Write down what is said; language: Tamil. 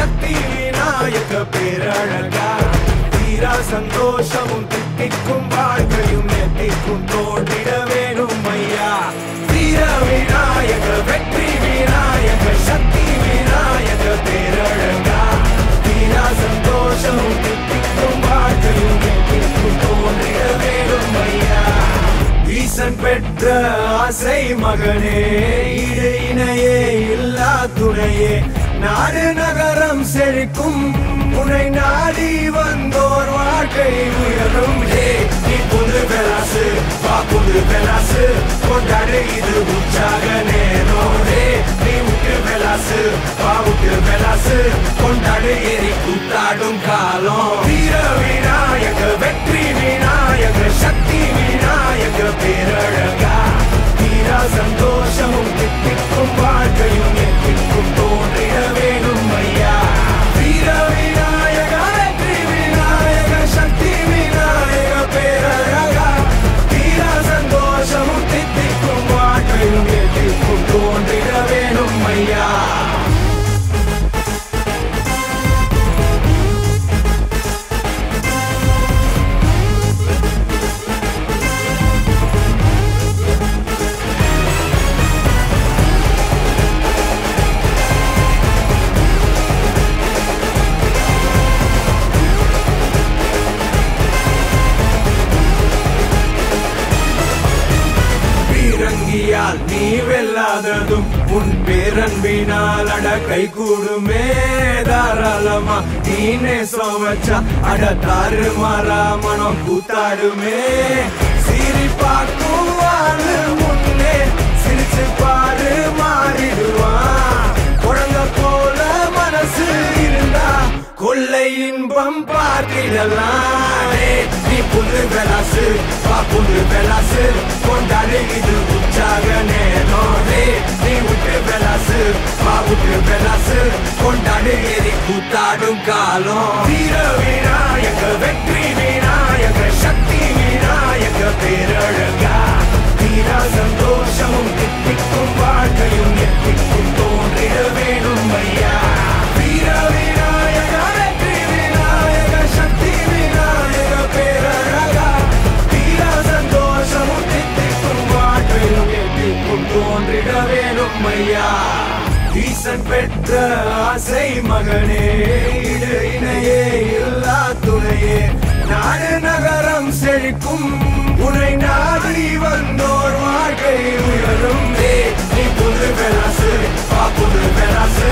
சக்தி விநாயக பேரழகா தீரா சந்தோஷமும் தித்திக்கும் வாழ்க்கையும் எத்திக்கும் தோன்றிட வேணும் ஐயா வீர விநாயக வெற்றி விநாயக சக்தி விநாயக பேரழகா தீரா சந்தோஷமும் தித்திக்கும் வாழ்க்கையும் எத்திக்கும் தோன்றிட வேணும் ஐயா ஈசன் பெற்ற ஆசை மகனே ஈடு இணையே இல்லா துணையே நாடு நகரம் செழிக்கும் உன்னை நாடி வந்தோர் வாழ்க்கை உயரும் ஹே நீ புது பெலாசு வா புது பெலாசு கொண்டாடு இது உற்சாக நேரம் ஹே நீ விட்டு பெலாசு வா விட்டு பெலாசு கொண்டாடு ஏறி கூத்தாடும் காலம் வீர விநாயக வெற்றி விநாயக சக்தி விநாயக பேரழகா தீரா சந்தோஷமும் தித்திக்கும் வாழ்க்கையும் எத்திக்கும் தோன்றிட வேணும் ஐயா வீர விநாயக வெற்றி விநாயக சக்தி விநாயக பேரழகா தீரா சந்தோஷமும் தித்திக்கும் வாழ்க்கையும் எத்திக்கும் தோன்றிட வேணும் ஐயா பீரங்கியால் நீ வெல்லாததும் உன் பேரன்பினால் அட கை கூடுமே தாராளமா நீனே சோவச்சா அட தாறு மாறா மனம் கூத்தாடுமே சிரி பார்க்கும் வாழு முன்னே சிரிச்சு பாரு மாறிடுவான் குழந்தை போல மனசு இருந்தா கொள்ளை இன்பம் பார்த்திடலாம் டேய், நீ புது வெலாசு வா புது வெலாசு கொண்டாடு இது உற்சாக நேரம் டேய், நீ விட்டு வெலாசு வா விட்டு வெலாசு கொண்டாடு ஏறி கூத்தாடும் காலம் வீர விநாயக வெற்றி விநாயக சக்தி விநாயக பேரழகா தீரா சந்தோஷமும் தித்திக்கும் வாழ்க்கையும் எத்திக்கும் தோன்றிட வேணும் ஐயா வீர விநாயக வெற்றி விநாயக சக்தி விநாயக பேரழகா தீரா சந்தோஷமும் தித்திக்கும் வாழ்க்கையும் எத்திக்கும் தோன்றிட வேணும் ஐயா ஈசன் பெற்ற ஆசை மகனே இடு இணையே இல்லா துணையே நாடு நகரம் செழிக்கும் உன்னை நாடி வந்தோர் வாழ்க்கை உயரும் டேய், நீ புது பெலாசு வா புது பெலாசு